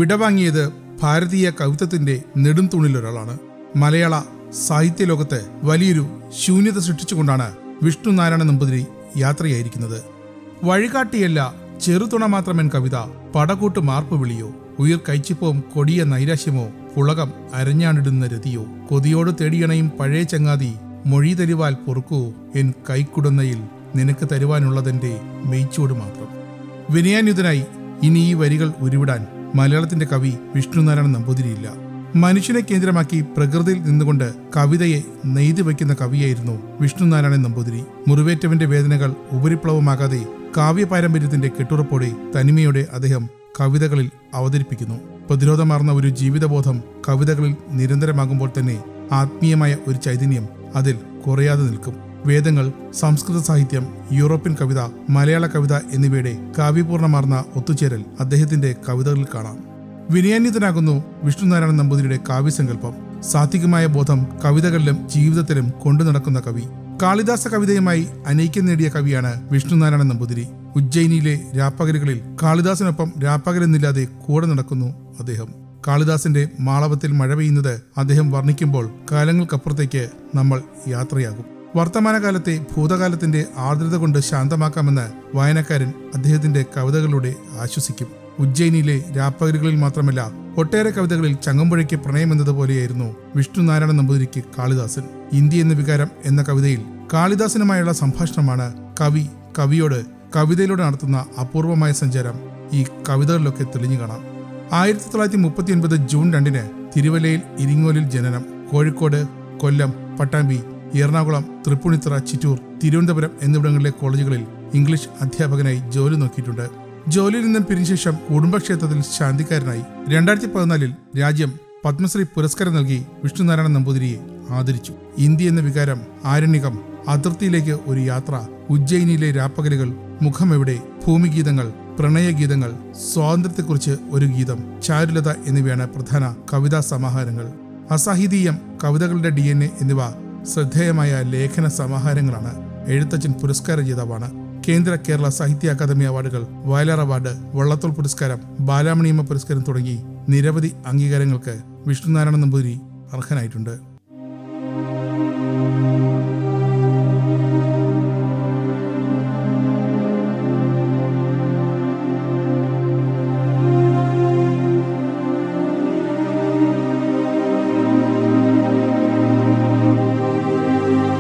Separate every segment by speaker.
Speaker 1: വിടവാങ്ങിയത് ഭാരതീയ കവിത്വത്തിന്റെ നെടുംതൂണിലൊരാളാണ് മലയാള സാഹിത്യ ലോകത്ത് വലിയൊരു ശൂന്യത സൃഷ്ടിച്ചുകൊണ്ടാണ് വിഷ്ണു നാരായണ നമ്പൂതിരി യാത്രയായിരിക്കുന്നത് വഴികാട്ടിയല്ല ചെറുതുണ മാത്രമെൻ കവിത പടകൂട്ട് മാർപ്പ് വിളിയോ ഉയർ കൈച്ചിപ്പവും കൊടിയ നൈരാശ്യമോ പുളകം അരഞ്ഞാണിടുന്ന രതിയോ കൊതിയോട് തേടിയണയും പഴയ ചങ്ങാതി മൊഴി തരുവാൽ പൊറുക്കൂ എൻ കൈക്കുടുന്നയിൽ നിനക്ക് തരുവാനുള്ളതെന്റെ മെയ്ച്ചോട് മാത്രം വിനയാന്യുതനായി ഇനി ഈ വരികൾ ഉരുവിടാൻ മലയാളത്തിന്റെ കവി വിഷ്ണുനാരായണ നമ്പൂതിരിയില്ല മനുഷ്യനെ കേന്ദ്രമാക്കി പ്രകൃതിയിൽ നിന്നുകൊണ്ട് കവിതയെ നെയ്തു വയ്ക്കുന്ന കവിയായിരുന്നു വിഷ്ണുനാരായണൻ നമ്പൂതിരി മുറിവേറ്റവന്റെ വേദനകൾ ഉപരിപ്ലവമാകാതെ കാവ്യ പാരമ്പര്യത്തിന്റെ കെട്ടുറപ്പോടെ തനിമയോടെ അദ്ദേഹം കവിതകളിൽ അവതരിപ്പിക്കുന്നു പ്രതിരോധമാർന്ന ഒരു ജീവിതബോധം കവിതകളിൽ നിരന്തരമാകുമ്പോൾ തന്നെ ആത്മീയമായ ഒരു ചൈതന്യം അതിൽ കുറയാതെ നിൽക്കും വേദങ്ങൾ സംസ്കൃത സാഹിത്യം യൂറോപ്യൻ കവിത മലയാള കവിത എന്നിവയുടെ കാവ്യപൂർണ്ണമാർന്ന ഒത്തുചേരൽ അദ്ദേഹത്തിന്റെ കവിതകളിൽ കാണാം വിനയാന്വിതനാകുന്നു വിഷ്ണുനാരായണൻ നമ്പൂതിരിയുടെ കാവ്യസങ്കല്പം സാത്വികമായ ബോധം കവിതകളിലും ജീവിതത്തിലും കൊണ്ടു നടക്കുന്ന കവി കാളിദാസ കവിതയുമായി അനൈക്യം നേടിയ കവിയാണ് വിഷ്ണുനാരായണൻ നമ്പൂതിരി ഉജ്ജയിനിയിലെ രാപ്പകലുകളിൽ കാളിദാസിനൊപ്പം രാപ്പകലെന്നില്ലാതെ കൂടെ നടക്കുന്നു അദ്ദേഹം കാളിദാസിന്റെ മാളവത്തിൽ മഴ പെയ്യുന്നത് അദ്ദേഹം വർണ്ണിക്കുമ്പോൾ കാലങ്ങൾക്കപ്പുറത്തേക്ക് നമ്മൾ യാത്രയാകും വർത്തമാനകാലത്തെ ഭൂതകാലത്തിന്റെ ആർദ്രത കൊണ്ട് ശാന്തമാക്കാമെന്ന് വായനക്കാരൻ അദ്ദേഹത്തിന്റെ കവിതകളിലൂടെ ആശ്വസിക്കും ഉജ്ജയിനിയിലെ രാപ്പകലുകളിൽ മാത്രമല്ല ഒട്ടേറെ കവിതകളിൽ ചങ്ങമ്പുഴയ്ക്ക് പ്രണയമെന്നതുപോലെയായിരുന്നു വിഷ്ണുനാരായണ നമ്പൂതിരിക്ക് കാളിദാസൻ ഇന്ത്യ എന്ന വികാരം എന്ന കവിതയിൽ കാളിദാസനുമായുള്ള സംഭാഷണമാണ് കവി കവിയോട് കവിതയിലൂടെ നടത്തുന്ന അപൂർവമായ സഞ്ചാരം ഈ കവിതകളിലൊക്കെ തെളിഞ്ഞു കാണാം ആയിരത്തി തൊള്ളായിരത്തി മുപ്പത്തി ഒൻപത് ജൂൺ രണ്ടിന് തിരുവല്ലയിൽ ഇരിങ്ങോലിൽ ജനനം കോഴിക്കോട് കൊല്ലം പട്ടാമ്പി എറണാകുളം തൃപ്പൂണിത്തുറ ചിറ്റൂർ തിരുവനന്തപുരം എന്നിവിടങ്ങളിലെ കോളേജുകളിൽ ഇംഗ്ലീഷ് അധ്യാപകനായി ജോലി നോക്കിയിട്ടുണ്ട് ജോലിയിൽ നിന്നും പിരിഞ്ഞ ശേഷം കുടുംബക്ഷേത്രത്തിൽ ശാന്തിക്കാരനായി രണ്ടായിരത്തി പതിനാലിൽ രാജ്യം പത്മശ്രീ പുരസ്കാരം നൽകി വിഷ്ണുനാരായണ നമ്പൂതിരിയെ ആദരിച്ചു ഇന്ത്യ എന്ന വികാരം ആരണ്യകം അതിർത്തിയിലേക്ക് ഒരു യാത്ര ഉജ്ജയിനിയിലെ രാപ്പകലുകൾ മുഖമെവിടെ ഭൂമിഗീതങ്ങൾ പ്രണയഗീതങ്ങൾ സ്വാതന്ത്ര്യത്തെക്കുറിച്ച് ഒരു ഗീതം ചാരുലത എന്നിവയാണ് പ്രധാന കവിതാ സമാഹാരങ്ങൾ അസാഹിതീയം കവിതകളുടെ ഡി എൻ എ എന്നിവ ശ്രദ്ധേയമായ ലേഖന സമാഹാരങ്ങളാണ് എഴുത്തച്ഛൻ പുരസ്കാര ജേതാവാണ് കേന്ദ്ര കേരള സാഹിത്യ അക്കാദമി അവാർഡുകൾ വയലാർ അവാർഡ് വള്ളത്തോൾ പുരസ്കാരം ബാലാമണിയമ്മ പുരസ്കാരം തുടങ്ങി നിരവധി അംഗീകാരങ്ങൾക്ക് വിഷ്ണുനാരായണ നമ്പൂതിരി അർഹനായിട്ടുണ്ട്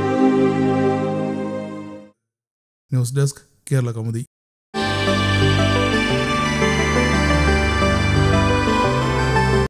Speaker 1: ന്യൂസ് ഡെസ്ക് കേരള കൗമുദി